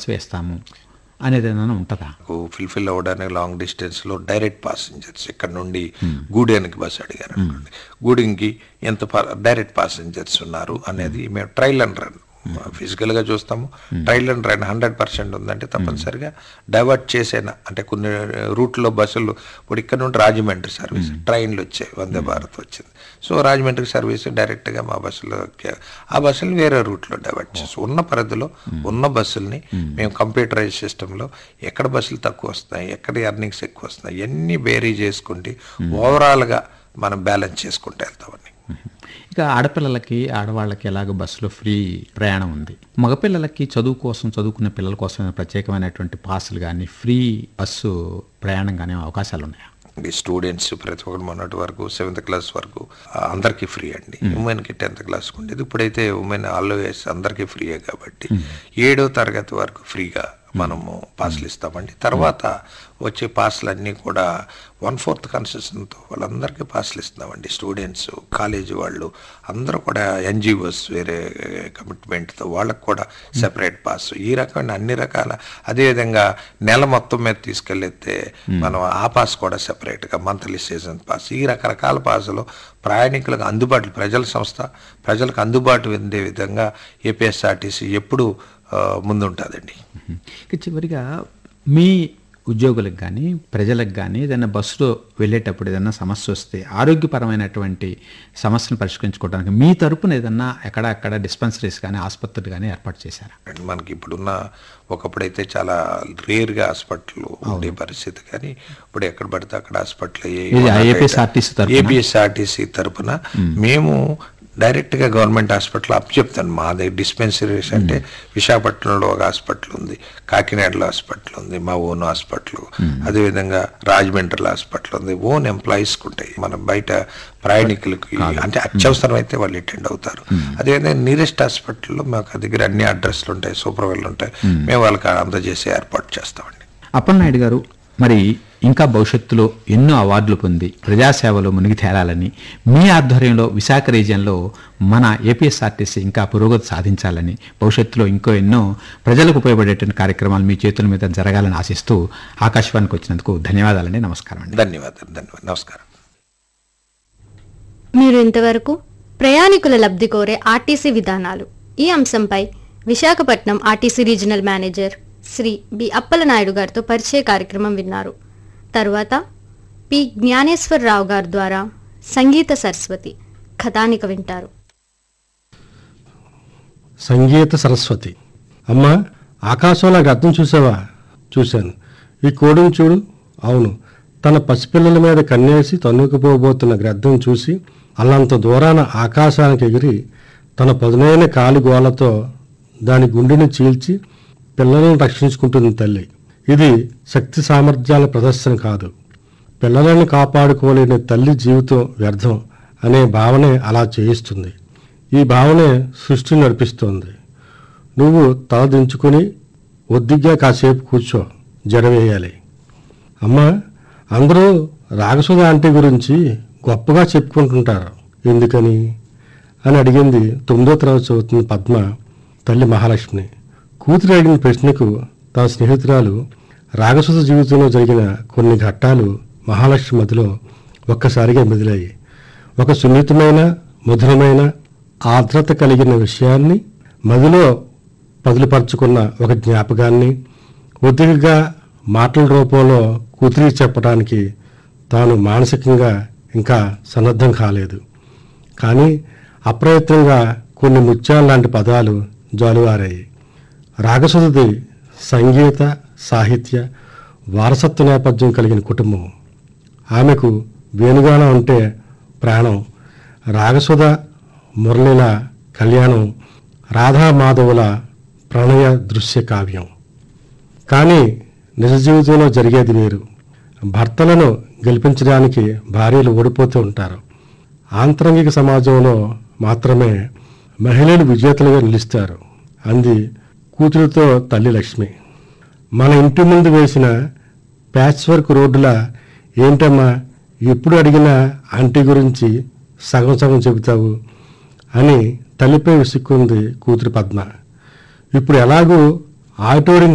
Bus వేస్తాము అనేది ఏమైనా ఉంటుందా ఫుల్ఫిల్ అవ్వడానికి లాంగ్ డిస్టెన్స్ లో డైరెక్ట్ పాసెంజర్స్ ఇక్కడ నుండి గూడెనికి బస్సు అడిగారు అనుకోండి గూడెంకి ఎంత డైరెక్ట్ పాసెంజర్స్ ఉన్నారు అనేది మేము ట్రైల్ అండ్ రన్ ఫిజికల్ గా చూస్తాము trial and run hundred percent ఉందంటే తప్పనిసరిగా డైవర్ట్ చేసేనా అంటే కొన్ని రూట్లో బస్సులు ఇప్పుడు ఇక్కడ నుండి రాజమండ్రి సర్వీస్ ట్రైన్లు వచ్చాయి వందే భారత్ వచ్చింది సో రాజమండ్రి సర్వీస్ డైరెక్ట్ గా మా బస్సులో ఎక్కే- ఆ బస్సులు వేరే రూట్లో డైవర్ట్ చేసి ఉన్న పరిధిలో ఉన్న బస్సుల్ని మేము కంప్యూటరైజ్ సిస్టంలో ఎక్కడ బస్సులు తక్కువ వస్తాయి ఎక్కడ ఎర్నింగ్స్ ఎక్కువ వస్తాయి ఇవన్నీ బేరీ చేసుకుంటే ఓవరాల్ గా మనం బ్యాలెన్స్ చేసుకుంటూ వెళ్తామని ఇక ఆడపిల్లలకి ఆడవాళ్ళకి ఎలాగో బస్సులో ఫ్రీ ప్రయాణం ఉంది మగపిల్లలకి చదువు కోసం చదువుకునే పిల్లల కోసం ఏమైనా ప్రత్యేకమైనటువంటి పాసులు కానీ ఫ్రీ బస్సు ప్రయాణం కానీ అవకాశాలు ఉన్నాయా ఈ స్టూడెంట్స్ ప్రతి ఒక్కరు మొన్నటి వరకు సెవెంత్ క్లాస్ వరకు ఆ, అందరికీ ఫ్రీ అండి ఉమెన్ కి టెన్త్ క్లాస్ ఉండేది ఇప్పుడైతే ఉమెన్ ఆల్వేస్ అందరికీ ఫ్రీయే కాబట్టి ఏడో తరగతి వరకు ఫ్రీగా మనము పాస్లు ఇస్తామండి తర్వాత వచ్చే పాస్లు అన్నీ కూడా వన్ ఫోర్త్ కన్సెషన్తో వాళ్ళందరికీ పాస్లు ఇస్తున్నామండి స్టూడెంట్స్ కాలేజీ వాళ్ళు అందరూ కూడా ఎన్జిఓస్ వేరే కమిట్మెంట్తో వాళ్ళకు కూడా సెపరేట్ పాస్ ఈ రకమైన అన్ని రకాల అదేవిధంగా నెల మొత్తం మీద తీసుకెళ్ళితే మనం ఆ పాస్ కూడా సెపరేట్గా మంత్లీ సీజన్ పాస్ ఈ రకరకాల పాసులు ప్రయాణికులకు అందుబాటు ప్రజల సంస్థ ప్రజలకు అందుబాటు ఉండే విధంగా ఏపీఎస్ఆర్టీసీ ఎప్పుడు ఆ, ముందుంటుందండి ఇక చివరిగా మీ ఉద్యోగులకు కానీ ప్రజలకు కానీ ఏదైనా బస్సులో వెళ్ళేటప్పుడు ఏదైనా సమస్య వస్తే ఆరోగ్యపరమైనటువంటి సమస్యను పరిష్కరించుకోవడానికి మీ తరపున ఏదన్నా ఎక్కడ అక్కడ డిస్పెన్సరీస్ కానీ ఆసుపత్రులు కానీ ఏర్పాటు చేశారా అండ్ మనకి ఇప్పుడున్న ఒకప్పుడైతే చాలా రేర్గా హాస్పిటల్ ఉండే పరిస్థితి కానీ ఇప్పుడు ఎక్కడ పడితే అక్కడ హాస్పిటల్ ఇది APSRTC తరపున? ఏపీఎస్ఆర్టీసీ తరపున మేము డైరెక్ట్ గా గవర్నమెంట్ హాస్పిటల్ అప్ చెప్తాను మాది డిస్పెన్సరీస్ అంటే విశాఖపట్నంలో ఒక హాస్పిటల్ ఉంది కాకినాడలో హాస్పిటల్ ఉంది మా ఓన్ హాస్పిటల్ అదేవిధంగా రాజమండ్రిలో హాస్పిటల్ ఉంది ఓన్ ఎంప్లాయీస్ ఉంటాయి మన బయట ప్రయాణికులకి అంటే అత్యవసరం అయితే వాళ్ళు అటెండ్ అవుతారు అదేవిధంగా నియరెస్ట్ హాస్పిటల్లో మాకు దగ్గర అన్ని అడ్రస్లు ఉంటాయి సూపర్వైజర్లు ఉంటాయి మేము వాళ్ళకి అందజేసే ఏర్పాటు చేస్తామండి అప్పలనాయుడు గారు మరి ఇంకా భవిష్యత్తులో ఎన్నో అవార్డులు పొంది ప్రజాసేవలో మునిగి తేలాలని మీ ఆధ్వర్యంలో విశాఖ రీజియన్లో మన ఏపీఎస్ఆర్టీసీ ఇంకా పురోగతి సాధించాలని భవిష్యత్తులో ఇంకో ఎన్నో ప్రజలకు ఉపయోగపడేటువంటి కార్యక్రమాలు మీ చేతుల మీద జరగాలని ఆశిస్తూ ఆకాశవాణికి వచ్చినందుకు ధన్యవాదాలండి నమస్కారం అండి ధన్యవాదాలు ధన్యవాదాలు నమస్కారం మీరు ఇంతవరకు ప్రయాణికుల లబ్ధి కోరే ఆర్టీసీ విధానాలు ఈ అంశంపై Visakhapatnam RTC regional manager Shri B Appalanaidu గారితో పరిచయ కార్యక్రమం విన్నారు తరువాత పి జ్ఞానేశ్వరరావు గారి ద్వారా సంగీత సరస్వతి కథానిక వింటారు సంగీత సరస్వతి అమ్మా ఆకాశంలో గద్దం చూసావా చూశాను ఈ కోడిని చూడు అవును తన పసిపిల్లల మీద కన్నేసి తన్నుకుపోబోతున్న గ్రద్దం చూసి అల్లంత దూరాన ఆకాశానికి ఎగిరి తన పదునైన కాలి గోలతో దాని గుండెని చీల్చి పిల్లలను రక్షించుకుంటుంది తల్లి ఇది శక్తి సామర్థ్యాల ప్రదర్శన కాదు పిల్లలను కాపాడుకోలేని తల్లి జీవితం వ్యర్థం అనే భావనే అలా చేయిస్తుంది ఈ భావనే సృష్టిని నడిపిస్తోంది నువ్వు తల దించుకుని ఒద్దిగ్గా కాసేపు కూర్చో జడవేయాలి అమ్మా అందరూ రాగసుధ ఆంటీ గురించి గొప్పగా చెప్పుకుంటుంటారు ఎందుకని అని అడిగింది తొమ్మిదో తరగతి చదువుతున్న పద్మ తల్లి మహాలక్ష్మిని కూతురు అడిగిన ప్రశ్నకు తన స్నేహితురాలు రాగసుధ జీవితంలో జరిగిన కొన్ని ఘట్టాలు మహాలక్ష్మి మధ్యలో ఒక్కసారిగా మెదిలాయి ఒక సున్నితమైన మధురమైన ఆర్ద్రత కలిగిన విషయాన్ని మదిలో పదులుపరుచుకున్న ఒక జ్ఞాపకాన్ని ఒత్తిడిగా మాటల రూపంలో కూతురికి చెప్పడానికి తాను మానసికంగా ఇంకా సన్నద్ధం కాలేదు కానీ అప్రయత్నంగా కొన్ని ముత్యాల లాంటి పదాలు జాలువారాయి రాగసుధది సంగీత సాహిత్య వారసత్వ నేపథ్యం కలిగిన కుటుంబం ఆమెకు వేణుగానం అంటే ప్రాణం రాగసుధ మురళిల కళ్యాణం రాధామాధవుల ప్రణయ దృశ్య కావ్యం కానీ నిజ జీవితంలో జరిగేది వేరు భర్తలను గెలిపించడానికి భార్యలు ఓడిపోతూ ఉంటారు ఆంతరంగిక సమాజంలో మాత్రమే మహిళలు విజేతలుగా నిలుస్తారు అంది కూతురితో తల్లి లక్ష్మి మన ఇంటి ముందు వేసిన ప్యాచ్ వర్క్ రోడ్డుల ఏంటమ్మా ఎప్పుడు అడిగినా ఆంటీ గురించి సగం సగం చెబుతావు అని తల్లిపై విసుక్కుంది కూతురు పద్మ ఇప్పుడు ఎలాగూ ఆటోడింగ్